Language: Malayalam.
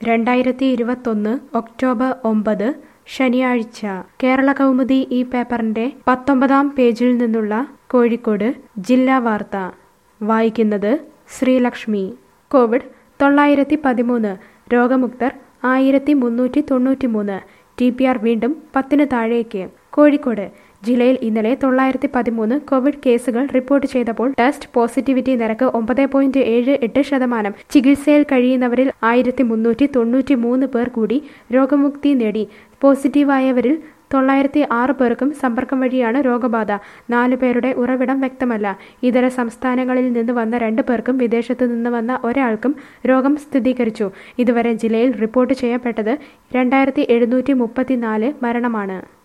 രണ്ടായിരത്തി ഇരുപത്തൊന്ന് ഒക്ടോബർ ഒമ്പത് ശനിയാഴ്ച കേരള കൗമുദി ഈ പേപ്പറിന്റെ പത്തൊമ്പതാം പേജിൽ നിന്നുള്ള കോഴിക്കോട് ജില്ലാ വാർത്ത വായിക്കുന്നത് ശ്രീലക്ഷ്മി കോവിഡ് തൊള്ളായിരത്തി പതിമൂന്ന് രോഗമുക്തർ ആയിരത്തി മുന്നൂറ്റി തൊണ്ണൂറ്റി മൂന്ന് ടി പി ആർ വീണ്ടും പത്തിന് താഴേക്ക് കോഴിക്കോട് ജില്ലയിൽ ഇന്നലെ തൊള്ളായിരത്തി പതിമൂന്ന് കോവിഡ് കേസുകൾ റിപ്പോർട്ട് ചെയ്തപ്പോൾ ടെസ്റ്റ് പോസിറ്റിവിറ്റി നിരക്ക് ഒമ്പത് പോയിന്റ് ഏഴ് എട്ട് ശതമാനം ചികിത്സയിൽ കഴിയുന്നവരിൽ ആയിരത്തി മുന്നൂറ്റി തൊണ്ണൂറ്റി മൂന്ന് പേർ കൂടി രോഗമുക്തി നേടി പോസിറ്റീവായവരിൽ തൊള്ളായിരത്തി ആറ് പേർക്കും സമ്പർക്കം വഴിയാണ് രോഗബാധ നാല് പേരുടെ ഉറവിടം വ്യക്തമല്ല ഇതര സംസ്ഥാനങ്ങളിൽ നിന്ന് വന്ന രണ്ട് പേർക്കും വിദേശത്തു നിന്ന് വന്ന ഒരാൾക്കും രോഗം സ്ഥിരീകരിച്ചു ഇതുവരെ ജില്ലയിൽ റിപ്പോർട്ട് ചെയ്യപ്പെട്ടത് രണ്ടായിരത്തി എഴുന്നൂറ്റി മുപ്പത്തിനാല് മരണമാണ്